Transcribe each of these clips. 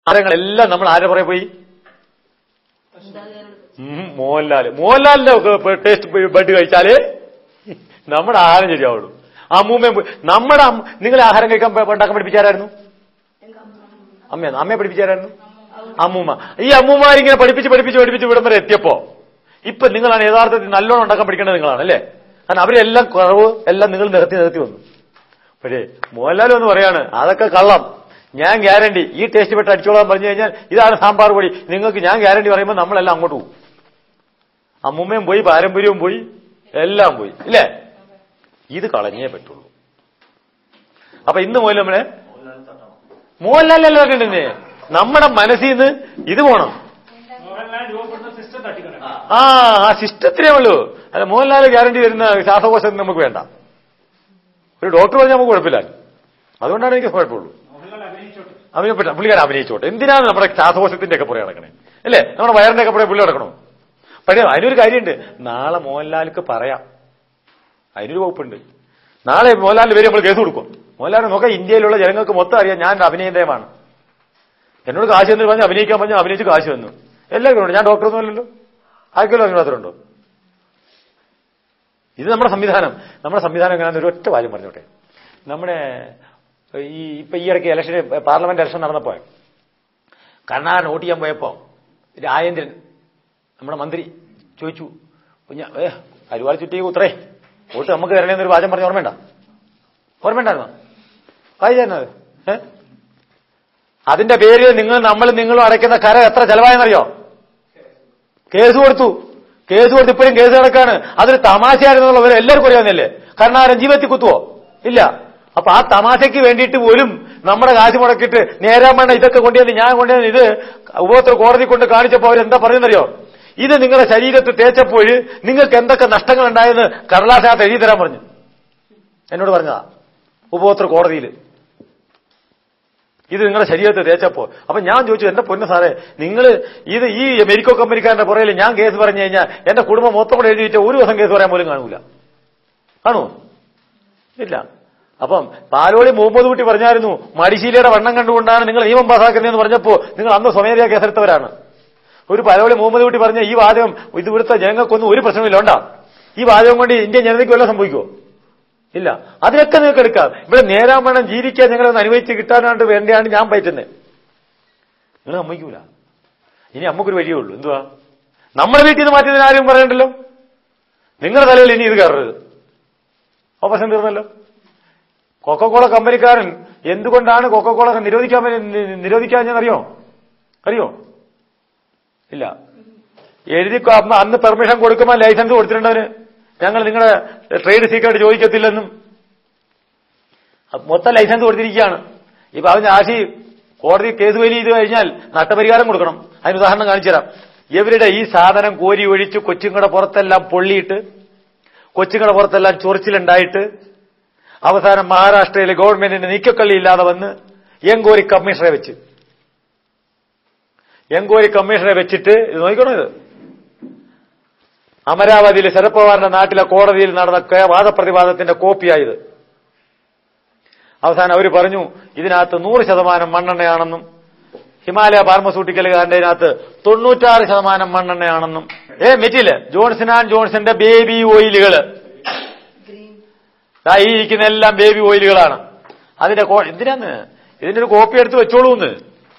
ആരങ്ങളെല്ലാം നമ്മൾ ആരെ പുറകെ പോയി ഉം, മോഹൻലാല് മോഹൻലാലിന്റെ ഒക്കെ ടേസ്റ്റ് ബഡ് കഴിച്ചാല് നമ്മുടെ ആഹാരം ശരിയാവുള്ളൂ അമ്മൂമ്മയും പോയി- നമ്മുടെ അമ്മ- നിങ്ങളെ ആഹാരം കഴിക്കാൻ പ- ഉണ്ടാക്കാൻ പഠിപ്പിച്ചാരായിരുന്നു അമ്മയാണ് അമ്മയെ പഠിപ്പിച്ചാരായിരുന്നു അമ്മൂമ്മ ഈ അമ്മൂമാരിങ്ങനെ പഠിപ്പിച്ച് പഠിപ്പിച്ച് പഠിപ്പിച്ച് ഇവിടം വരെ എത്തിയപ്പോ ഇപ്പൊ നിങ്ങളാണ് യഥാർത്ഥത്തിൽ നല്ലോണം ഉണ്ടാക്കാൻ പഠിക്കേണ്ടത് നിങ്ങളാണ് അല്ലേ കാരണം അവരെല്ലാം കുറവ് എല്ലാം നിങ്ങൾ നിരത്തി നിരത്തി വന്നു പക്ഷേ മോഹൻലാൽ എന്ന് പറയാണ് അതൊക്കെ കള്ളം ഞാൻ ഗ്യാരണ്ടി ഈ ടേസ്റ്റ് പെട്ട് അടിച്ചോളാൻ പറഞ്ഞു കഴിഞ്ഞാൽ ഇതാണ് സാമ്പാർ പൊടി നിങ്ങൾക്ക് ഞാൻ ഗ്യാരണ്ടി പറയുമ്പോൾ നമ്മളെല്ലാം അങ്ങോട്ട് പോകും അമ്മൂമ്മയും പോയി പാരമ്പര്യവും പോയി എല്ലാം പോയി ഇല്ലേ ഇത് കളഞ്ഞേ പറ്റുള്ളൂ അപ്പൊ ഇന്ന് മുതൽ നമ്മളെ മോഹൻലാലല്ലേ പറഞ്ഞിട്ടുണ്ടേ നമ്മുടെ മനസ്സിൽ നിന്ന് ഇത് പോണം മോഹൻലാൽ രൂപപ്പെടുന്ന സിസ്റ്റം തട്ടിക്കളയാം ആ ആ സിസ്റ്റത്തിനേ ഉള്ളൂ അല്ല മോഹൻലാൽ ഗ്യാരണ്ടി തരുന്ന ശ്വാസകോശം നമുക്ക് വേണ്ട ഒരു ഡോക്ടർ പറഞ്ഞാൽ നമുക്ക് കുഴപ്പമില്ല അതുകൊണ്ടാണ് എനിക്ക് കുഴപ്പമുള്ളൂ മോഹൻലാൽ അഭിനയിച്ചോട്ടെ അഭിനയപ്പെട്ട പുള്ളിക്കാരൻ അഭിനയിച്ചോട്ടെ എന്തിനാണ് നമ്മുടെ ശ്വാസകോശത്തിന്റെ ഒക്കെ പുറകെ നടക്കണേ അല്ലേ നമ്മുടെ വയറിന്റെ ഒക്കെ പുറകെ പുള്ളി നടക്കണോ പക്ഷേ അതിനൊരു കാര്യമുണ്ട് നാളെ മോഹൻലാലിക്ക് പറയാം അതിനൊരു വകുപ്പുണ്ട് നാളെ മോഹൻലാലിന്റെ പേര് നമ്മൾ കേസ് കൊടുക്കും മോഹൻലാലിനെ നോക്കാം ഇന്ത്യയിലുള്ള ജനങ്ങൾക്ക് മൊത്തം അറിയാം ഞാൻ അഭിനയദേമാണ് എന്നോട് കാശ് എന്ന് പറഞ്ഞ് അഭിനയിക്കാൻ പറഞ്ഞു അഭിനയിച്ച് കാശ് തന്നു എല്ലാവർക്കും ഉണ്ട് ഞാൻ ഡോക്ടറൊന്നും അല്ലല്ലോ ആർക്കെങ്കിലും അതിന് മാത്രമുണ്ടോ ഇത് നമ്മുടെ സംവിധാനം നമ്മുടെ സംവിധാനം എങ്ങനെയാണെന്ന് ഒരു ഒറ്റ കാര്യം പറഞ്ഞോട്ടെ നമ്മുടെ ഈ ഇപ്പൊ ഈ ഇടയ്ക്ക് ഇലക്ഷന് പാർലമെന്റ് ഇലക്ഷൻ നടന്നപ്പോ കർണാടക വോട്ട് ചെയ്യാൻ പോയപ്പോ രാജേന്ദ്രൻ നമ്മുടെ മന്ത്രി ചോദിച്ചു കുഞ്ഞ ഏ അരുവാൾ ചുറ്റി ഉത്രേ വോട്ട് നമുക്ക് തരണേന്നൊരു വാചം പറഞ്ഞ ഓർമ്മയുണ്ട ഓർമ്മയുണ്ടായിരുന്നോ വായിച്ചായിരുന്നത് ഏ അതിന്റെ പേരിൽ നിങ്ങൾ നമ്മൾ നിങ്ങളും അടയ്ക്കുന്ന കര എത്ര ചെലവായെന്നറിയോ കേസ് കൊടുത്തു കേസ് കൊടുത്ത് ഇപ്പോഴും കേസ് കിടക്കാണ് അതൊരു തമാശയായിരുന്നുള്ളവർ എല്ലാവർക്കും അറിയാവുന്നല്ലേ കർണാടകം ജീവിതത്തിൽ കുത്തുവോ ഇല്ല അപ്പൊ ആ തമാശയ്ക്ക് വേണ്ടിയിട്ട് പോലും നമ്മുടെ കാശ് മുടക്കിയിട്ട് നേരാമണ്ണ ഇതൊക്കെ കൊണ്ടുവന്ന് ഞാൻ കൊണ്ടുവന്ന് ഇത് ഉപഭോക്തൃ കോടതി കൊണ്ട് കാണിച്ചപ്പോ അവരെന്താ പറയുന്നറിയോ ഇത് നിങ്ങളുടെ ശരീരത്തിൽ തേച്ചപ്പോൾ നിങ്ങൾക്ക് എന്തൊക്കെ നഷ്ടങ്ങൾ ഉണ്ടായെന്ന് കടലാസകത്ത് എഴുതി തരാൻ പറഞ്ഞു എന്നോട് പറഞ്ഞതാ ഉപഭോക്തൃ കോടതിയിൽ ഇത് നിങ്ങളുടെ ശരീരത്തെ തേച്ചപ്പോ അപ്പൊ ഞാൻ ചോദിച്ചു എന്റെ പൊന്നു സാറേ നിങ്ങൾ ഇത് ഈ മെരിക്കോ കമ്പനിക്കാരന്റെ പുറകിൽ ഞാൻ കേസ് പറഞ്ഞു കഴിഞ്ഞാൽ എന്റെ കുടുംബം മൊത്തം കൂടെ എഴുതി വെച്ചാൽ ഒരു ദിവസം കേസ് പറയാൻ പോലും കാണൂല കാണൂ ഇല്ല അപ്പം പാലോളി മുഹമ്മദ് കുട്ടി പറഞ്ഞായിരുന്നു മടിശീലയുടെ വണ്ണം കണ്ടുകൊണ്ടാണ് നിങ്ങൾ നിയമം പാസാക്കുന്നതെന്ന് പറഞ്ഞപ്പോ നിങ്ങൾ അന്ന് സ്വമേധയാ കേസെടുത്തവരാണ് ഒരു പാലോളി മുഹമ്മദ് കുട്ടി പറഞ്ഞ ഈ വാദം ഇത് ഇവിടുത്തെ ജനങ്ങൾക്കൊന്നും ഒരു പ്രശ്നമില്ല ഉണ്ടാ ഈ വാദം കൊണ്ട് ഇന്ത്യൻ ജനതയ്ക്ക് വല്ലതും സംഭവിക്കുമോ ഇല്ല അതിനൊക്കെ നിങ്ങൾക്ക് എടുക്കാം ഇവിടെ നേരാൻ വേണം ജീവിക്കാൻ ഞങ്ങളൊന്ന് അനുഭവിച്ച് കിട്ടാനാണ്ട് വേണ്ടിയാണ് ഞാൻ പറ്റുന്നത് നിങ്ങൾ സമ്മതിക്കൂല ഇനി നമുക്കൊരു വഴിയേ ഉള്ളൂ എന്തുവാ നമ്മുടെ വീട്ടിൽ നിന്ന് മാറ്റിയതിന് ആരും പറയണ്ടല്ലോ നിങ്ങളുടെ തലയിൽ ഇനി ഇത് കയറരുത് ഓപ്പറേഷൻ തീർന്നല്ലോ കൊക്കക്കോള കമ്പനിക്കാരൻ എന്തുകൊണ്ടാണ് കൊക്കക്കോള നിരോധിക്കാൻ നിരോധിക്കാഞ്ഞെന്നറിയോ അറിയോ ഇല്ല എഴുതി കൊ- അന്ന് അന്ന് പെർമിഷൻ കൊടുക്കുമ്പോൾ ലൈസൻസ് കൊടുത്തിട്ടുണ്ടവന് ഞങ്ങൾ നിങ്ങളുടെ ട്രേഡ് സീക്രട്ട് ചോദിക്കത്തില്ലെന്നും അപ്പൊ മൊത്തം ലൈസൻസ് കൊടുത്തിരിക്കുകയാണ് ഇപ്പൊ അവന് ആശി കോടതി കേസ് വലി ചെയ്ത് കഴിഞ്ഞാൽ നഷ്ടപരിഹാരം കൊടുക്കണം അതിന് ഉദാഹരണം കാണിച്ചു തരാം ഇവരുടെ ഈ സാധനം കോരി ഒഴിച്ച് കൊച്ചുങ്ങളുടെ പുറത്തെല്ലാം പൊള്ളിയിട്ട് കൊച്ചുങ്ങളുടെ പുറത്തെല്ലാം ചൊറിച്ചിലുണ്ടായിട്ട് അവസാനം മഹാരാഷ്ട്രയിലെ ഗവൺമെന്റിന് നീക്കക്കള്ളി ഇല്ലാതെ വന്ന് എങ്കോരി കമ്മീഷണറെ വെച്ച് എങ്കോരി കമ്മീഷണറെ വെച്ചിട്ട് ഇത് നോക്കണം ഇത് അമരാവതിയിൽ ശരത് പവാറിന്റെ നാട്ടിലെ കോടതിയിൽ നടന്ന കേ- വാദപ്രതിവാദത്തിന്റെ കോപ്പിയായത് അവസാനം അവർ പറഞ്ഞു ഇതിനകത്ത് നൂറ് ശതമാനം മണ്ണെണ്ണയാണെന്നും ഹിമാലയ ഫാർമസ്യൂട്ടിക്കലുകാരന്റെ ഇതിനകത്ത് തൊണ്ണൂറ്റാറ് ശതമാനം മണ്ണെണ്ണയാണെന്നും ഏ മെറ്റില് ജോൺസൺ ആൻഡ് ജോൺസന്റെ ബേബി ഓയിലുകള് ദാ ഈ ഇരിക്കുന്ന എല്ലാം ബേബി ഓയിലുകളാണ് അതിന്റെ കോ- എന്തിനാന്ന് ഇതിന്റെ ഒരു കോപ്പി എടുത്ത് വെച്ചോളൂന്ന്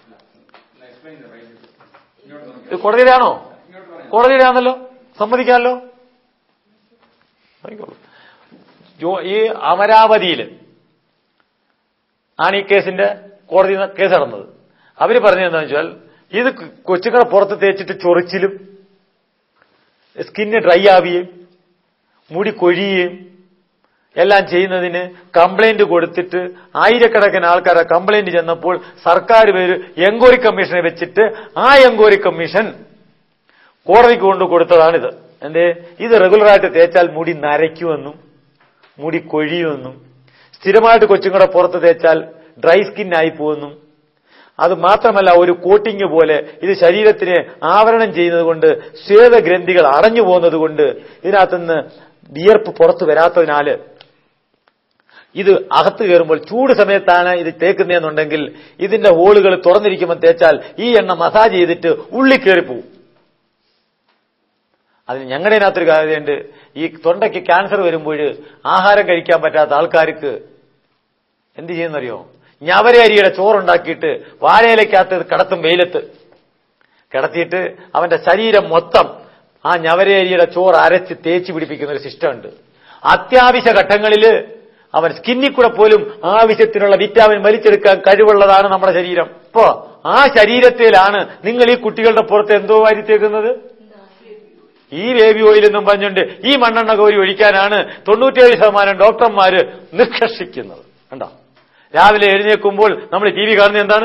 ഇത് കോടതിയിലാണോ കോടതിയിലാണല്ലോ സമ്മതിക്കാമല്ലോ ആയിക്കോളൂ. ജോ- ഈ അമരാവതിയിൽ ആണ് ഈ കേസിന്റെ കോടതി കേസ് നടന്നത് അവര് പറഞ്ഞതെന്താണെന്ന് വെച്ചാൽ ഇത് കൊച്ചുങ്ങളെ പുറത്ത് തേച്ചിട്ട് ചൊറിച്ചിലും സ്കിന്ന് ഡ്രൈ ആവുകയും മുടി കൊഴിയുകയും എല്ലാം ചെയ്യുന്നതിന് കംപ്ലൈന്റ് കൊടുത്തിട്ട് ആയിരക്കണക്കിന് ആൾക്കാരെ കംപ്ലൈന്റ് ചെന്നപ്പോൾ സർക്കാർ പേര് എൻക്വയറി കമ്മീഷനെ വെച്ചിട്ട് ആ എൻക്വയറി കമ്മീഷൻ കോടതിക്ക് കൊണ്ട് കൊടുത്തതാണിത് എന്തേ ഇത് റെഗുലറായിട്ട് തേച്ചാൽ മുടി നരയ്ക്കുമെന്നും മുടി കൊഴിയുമെന്നും സ്ഥിരമായിട്ട് കൊച്ചുങ്ങളുടെ പുറത്ത് തേച്ചാൽ ഡ്രൈ സ്കിൻ ആയി പോകുമെന്നും അത് മാത്രമല്ല ഒരു കോട്ടിങ് പോലെ ഇത് ശരീരത്തിനെ ആവരണം ചെയ്യുന്നത് കൊണ്ട് ശ്വേതഗ്രന്ഥികൾ അടഞ്ഞു പോകുന്നത് കൊണ്ട് ഇതിനകത്തുനിന്ന് വിയർപ്പ് പുറത്തു വരാത്തതിനാല് ഇത് അകത്ത് കയറുമ്പോൾ ചൂട് സമയത്താണ് ഇത് തേക്കുന്നതെന്നുണ്ടെങ്കിൽ ഇതിന്റെ ഹോളുകൾ തുറന്നിരിക്കുമ്പോൾ തേച്ചാൽ ഈ എണ്ണ മസാജ് ചെയ്തിട്ട് ഉള്ളിൽ കയറിപ്പോവും അതിന് ഞങ്ങളുടെ അതിനകത്തൊരു കാര്യമുണ്ട് ഈ തൊണ്ടയ്ക്ക് ക്യാൻസർ വരുമ്പോൾ ആഹാരം കഴിക്കാൻ പറ്റാത്ത ആൾക്കാർക്ക് എന്ത് ചെയ്യുന്നറിയോ ഞവര അരിയുടെ ചോറുണ്ടാക്കിയിട്ട് വാഴയിലേക്കകത്ത് ഇത് കിടത്തും വെയിലത്ത് കിടത്തിയിട്ട് അവന്റെ ശരീരം മൊത്തം ആ ഞവര അരിയുടെ ചോറ് അരച്ച് തേച്ച് പിടിപ്പിക്കുന്ന ഒരു സിസ്റ്റം ഉണ്ട് അത്യാവശ്യ ഘട്ടങ്ങളിൽ അവൻ സ്കിന്നിൽ കൂടെ പോലും ആവശ്യത്തിനുള്ള വിറ്റാമിൻ വലിച്ചെടുക്കാൻ കഴിവുള്ളതാണ് നമ്മുടെ ശരീരം ഇപ്പോ ആ ശരീരത്തിലാണ് നിങ്ങൾ ഈ കുട്ടികളുടെ പുറത്ത് എന്തോ വാരിത്തേക്കുന്നത് ഈ ബേബി ഓയിൽ എന്നും പറഞ്ഞുകൊണ്ട് ഈ മണ്ണെണ്ണ കോരി ഒഴിക്കാനാണ് തൊണ്ണൂറ്റിയേഴ് ശതമാനം ഡോക്ടർമാര് നിഷ്കർഷിക്കുന്നത് കണ്ടോ രാവിലെ എഴുന്നേൽക്കുമ്പോൾ നമ്മൾ ടി വി കാണുന്നത് എന്താണ്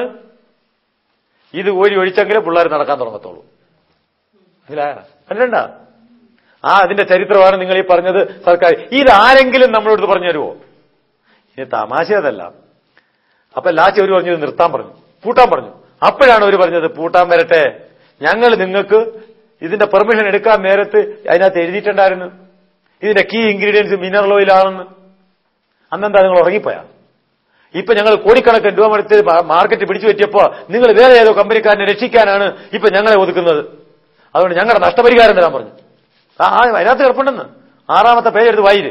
ഇത് കോരി ഒഴിച്ചെങ്കിലേ പിള്ളേർ നടക്കാൻ തുടങ്ങത്തുള്ളൂ മനസ്സിലായ കണ്ടണ്ട ആ അതിന്റെ ചരിത്രമാണ് നിങ്ങൾ ഈ പറഞ്ഞത് സർക്കാർ ഇതാരെങ്കിലും നമ്മളോട് പറഞ്ഞു തരുമോ ഇനി തമാശ അതല്ല അപ്പൊ ലാസ്റ്റ് അവർ പറഞ്ഞത് നിർത്താൻ പറഞ്ഞു പൂട്ടാൻ പറഞ്ഞു അപ്പോഴാണ് അവർ പറഞ്ഞത് പൂട്ടാൻ വരട്ടെ ഞങ്ങൾ നിങ്ങൾക്ക് ഇതിന്റെ പെർമിഷൻ എടുക്കാൻ നേരത്ത് അതിനകത്ത് എഴുതിയിട്ടുണ്ടായിരുന്നു ഇതിന്റെ കീ ഇൻഗ്രീഡിയൻസ് മിനറൽ ഓയിലാണെന്ന് അന്നെന്താ നിങ്ങൾ ഉറങ്ങിപ്പോയാ ഇപ്പൊ ഞങ്ങൾ കോടിക്കണക്കിന് രൂപ എടുത്ത് മാർക്കറ്റ് പിടിച്ചു പറ്റിയപ്പോ നിങ്ങൾ വേറെ ഏതോ കമ്പനിക്കാരനെ രക്ഷിക്കാനാണ് ഇപ്പൊ ഞങ്ങളെ ഒതുക്കുന്നത് അതുകൊണ്ട് ഞങ്ങളുടെ നഷ്ടപരിഹാരം തരാൻ പറഞ്ഞു ആ ആ, അതിനകത്ത് കിടപ്പുണ്ടെന്ന് ആറാമത്തെ പേരെടുത്ത് വായിര്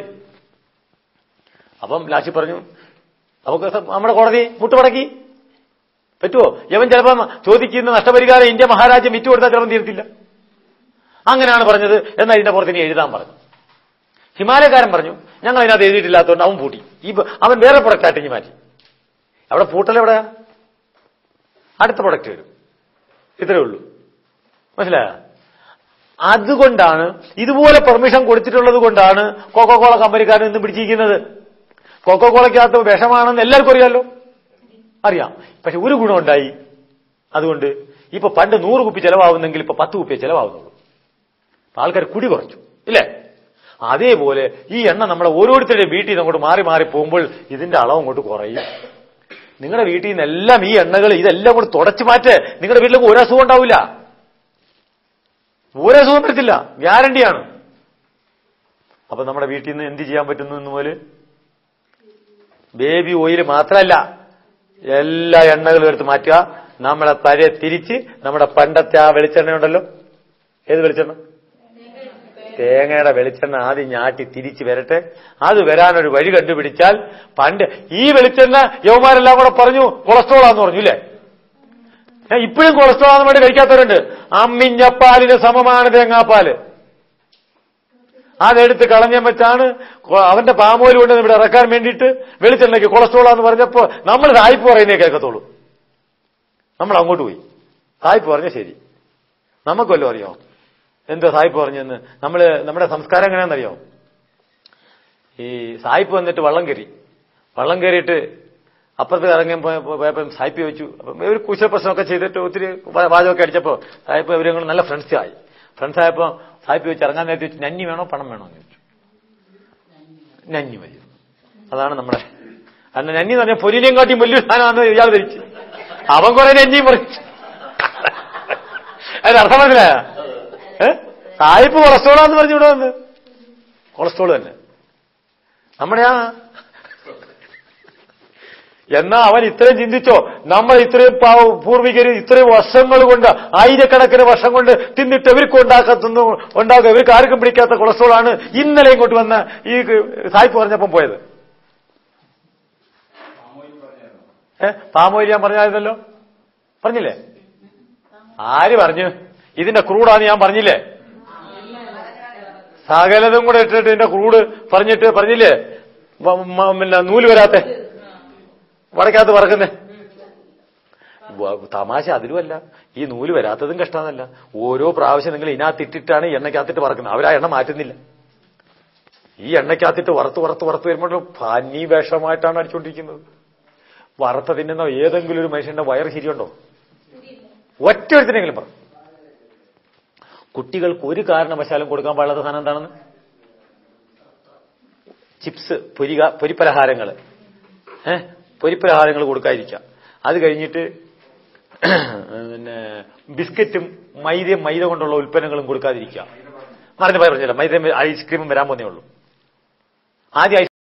അപ്പം ലാശി പറഞ്ഞു നമുക്ക് സ- നമ്മുടെ കോടതി മുട്ടുമടക്കി പറ്റുമോ യവൻ ചിലപ്പം ചോദിക്കുന്ന നഷ്ടപരിഹാരം ഇന്ത്യ മഹാരാജ്യം വിറ്റു കൊടുത്താൽ ചിലപ്പം തീർത്തില്ല അങ്ങനെയാണ് പറഞ്ഞത് എന്നാൽ ഇതിന്റെ പുറത്ത് ഇനി എഴുതാൻ പറഞ്ഞു ഹിമാലയക്കാരൻ പറഞ്ഞു ഞങ്ങൾ അതിനകത്ത് എഴുതിയിട്ടില്ലാത്തതുകൊണ്ട് അവൻ പൂട്ടി ഈ ബ- അവൻ വേറെ പ്രൊഡക്റ്റ് ആട്ടിഞ്ഞ് മാറ്റി അവിടെ പൂട്ടൽ എവിടെ അടുത്ത പ്രൊഡക്റ്റ് വരും ഇത്രയേ ഉള്ളൂ മനസ്സിലായ അതുകൊണ്ടാണ് ഇതുപോലെ പെർമിഷൻ കൊടുത്തിട്ടുള്ളത് കൊണ്ടാണ് കോക്കോകോള കമ്പനിക്കാരൻ ഇന്ന് പിടിച്ചിരിക്കുന്നത് കോക്കോകോളയ്ക്കകത്ത് വിഷമാണെന്ന് എല്ലാവർക്കും അറിയാമല്ലോ അറിയാം പക്ഷെ ഒരു ഗുണമുണ്ടായി അതുകൊണ്ട് ഇപ്പൊ പണ്ട് നൂറ് കുപ്പി ചെലവാകുന്നെങ്കിൽ ഇപ്പൊ പത്ത് കുപ്പിയെ ചെലവാകുന്നുള്ളൂ അപ്പൊ ആൾക്കാർ കുടി കുറച്ചു ഇല്ലേ അതേപോലെ ഈ എണ്ണ നമ്മളെ ഓരോരുത്തരുടെയും വീട്ടിൽ നിന്ന് അങ്ങോട്ട് മാറി മാറി പോകുമ്പോൾ ഇതിന്റെ അളവ് അങ്ങോട്ട് കുറയും നിങ്ങളുടെ വീട്ടിൽ നിന്നെല്ലാം ഈ എണ്ണകൾ ഇതെല്ലാം കൂടെ തുടച്ചു മാറ്റ് നിങ്ങളുടെ വീട്ടിലേക്ക് ഒരു അസുഖം ഉണ്ടാവില്ല ഒരു അസുഖം വരത്തില്ല ഗ്യാരണ്ടിയാണ് അപ്പൊ നമ്മുടെ വീട്ടിൽ നിന്ന് എന്ത് ചെയ്യാൻ പറ്റുന്നു എന്ന് പോലെ ബേബി ഓയിൽ മാത്രമല്ല എല്ലാ എണ്ണകളും എടുത്ത് മാറ്റുക നമ്മളെ പഴയ തിരിച്ച് നമ്മുടെ പണ്ടത്തെ ആ വെളിച്ചെണ്ണ ഉണ്ടല്ലോ ഏത് വെളിച്ചെണ്ണ തേങ്ങയുടെ വെളിച്ചെണ്ണ ആദ്യം ഞാട്ടി തിരിച്ച് വരട്ടെ അത് വരാനൊരു വഴി കണ്ടുപിടിച്ചാൽ പണ്ട് ഈ വെളിച്ചെണ്ണ യവന്മാരെല്ലാം കൂടെ പറഞ്ഞു കൊളസ്ട്രോളാന്ന് പറഞ്ഞു ഇല്ലേ ഏ, ഇപ്പോഴും കൊളസ്ട്രോൾ ആണെന്ന് വേണ്ടി കഴിക്കാത്തവരുണ്ട് അമ്മിഞ്ഞപ്പാലിന് സമമാണ് തേങ്ങാപ്പാല് അതെടുത്ത് കളഞ്ഞ വെച്ചാണ് കൊ- അവന്റെ പാമോയിൽ കൊണ്ട് ഇവിടെ ഇറക്കാൻ വേണ്ടിയിട്ട് വെളിച്ചെണ്ണയ്ക്ക് കൊളസ്ട്രോൾ ആന്ന് പറഞ്ഞപ്പോ നമ്മൾ സായിപ്പ് പറയുന്നേ കേൾക്കത്തുള്ളൂ നമ്മൾ അങ്ങോട്ട് പോയി സായിപ്പ് പറഞ്ഞ ശരി നമുക്ക് വല്ലതും അറിയോ എന്തോ സായിപ്പ് പറഞ്ഞെന്ന് നമ്മള് നമ്മുടെ സംസ്കാരം എങ്ങനെയാണെന്നറിയോ ഈ സായിപ്പ് വന്നിട്ട് വള്ളം കയറി വള്ളം കയറിയിട്ട് അപ്പുറത്ത് ഇറങ്ങാൻ പോയപ്പോൾ സായിപ്പ് ചോദിച്ചു അപ്പം ഒരു കുശല പ്രശ്നമൊക്കെ ചെയ്തിട്ട് ഒത്തിരി വാ- വാചകമൊക്കെ അടിച്ചപ്പോൾ സായിപ്പ് ഇവരെ കൂടെ നല്ല ഫ്രണ്ട്സ് ആയി ഫ്രണ്ട്സ് ആയപ്പോൾ സായിപ്പ് ചോദിച്ചു ഇറങ്ങാൻ നേരത്തെ ചോദിച്ചു നന്നി വേണോ പണം വേണോ എന്ന് ചോദിച്ചു നന്നി മതി അതാണ് നമ്മുടെ അന്ന് നന്നി എന്ന് പറഞ്ഞാൽ പൊരിനെയും കാട്ടിയും വലിയൊരു സാധനമാണെന്ന് ഇയാൾ ധരിച്ചു അവൻ കുറെ നന്ദിയും പറഞ്ഞു അതിനർത്ഥം മനസ്സിലായ സായിപ്പ് കൊളസ്ട്രോളാന്ന് പറഞ്ഞു ഇവിടെ വന്ന് കൊളസ്ട്രോൾ തന്നെ നമ്മുടെ ആ എന്നാ അവൻ ഇത്രയും ചിന്തിച്ചോ നമ്മൾ ഇത്രയും പാവ- പൂർവികര് ഇത്രയും വർഷങ്ങൾ കൊണ്ട് ആയിരക്കണക്കിന് വർഷം കൊണ്ട് തിന്നിട്ട് ഇവർക്ക് ഉണ്ടാക്കത്തുന്നു ഉണ്ടാക്കുക ഇവർക്ക് ആർക്കും പിടിക്കാത്ത കൊളസ്ട്രോൾ ആണ് ഇന്നലെ ഇങ്ങോട്ട് വന്ന ഈ സായിപ്പ് പറഞ്ഞപ്പം പോയത് ഏ പാമോയിൽ ഞാൻ പറഞ്ഞായിരുന്നല്ലോ പറഞ്ഞില്ലേ ആര് പറഞ്ഞു ഇതിന്റെ ക്രൂഡാന്ന് ഞാൻ പറഞ്ഞില്ലേ സകലതും കൂടെ ഇട്ടിട്ട് ഇതിന്റെ ക്രൂഡ് പറഞ്ഞിട്ട് പറഞ്ഞില്ലേ വ- മ- പിന്നെ നൂല് വരാത്തെ വടക്കകത്ത് പറക്കുന്നേ വ- തമാശ അതിലുമല്ല ഈ നൂല് വരാത്തതും കഷ്ടമെന്നല്ല ഓരോ പ്രാവശ്യം നിങ്ങൾ ഇതിനകത്ത് ഇട്ടിട്ടാണ് ഈ എണ്ണയ്ക്കകത്തിട്ട് പറക്കുന്നത് അവരാ എണ്ണ മാറ്റുന്നില്ല ഈ എണ്ണയ്ക്കകത്തിട്ട് വറുത്ത് വറുത്ത് വറുത്ത് വരുമ്പോൾ പനി വിഷമായിട്ടാണ് അടിച്ചുകൊണ്ടിരിക്കുന്നത് വറുത്ത തിന്നുന്ന ഏതെങ്കിലും ഒരു മനുഷ്യന്റെ വയറ് ശരിയുണ്ടോ ഒറ്റ ഒരുത്തിനെങ്കിലും പറ കുട്ടികൾക്ക് ഒരു കാരണവശാലും കൊടുക്കാൻ പാടില്ലാത്ത സാധനം എന്താണെന്ന് ചിപ്സ് പൊരിക പൊരിപ്പലഹാരങ്ങൾ ഏഹ് പൊരിപ്പലഹാരങ്ങൾ കൊടുക്കാതിരിക്കുക അത് കഴിഞ്ഞിട്ട് പിന്നെ ബിസ്ക്കറ്റും മൈദയും മൈദ കൊണ്ടുള്ള ഉൽപ്പന്നങ്ങളും കൊടുക്കാതിരിക്കുക മറിഞ്ഞ പറഞ്ഞില്ല മൈദ ഐസ്ക്രീമും വരാൻ പോന്നേ ഉള്ളൂ ആദ്യം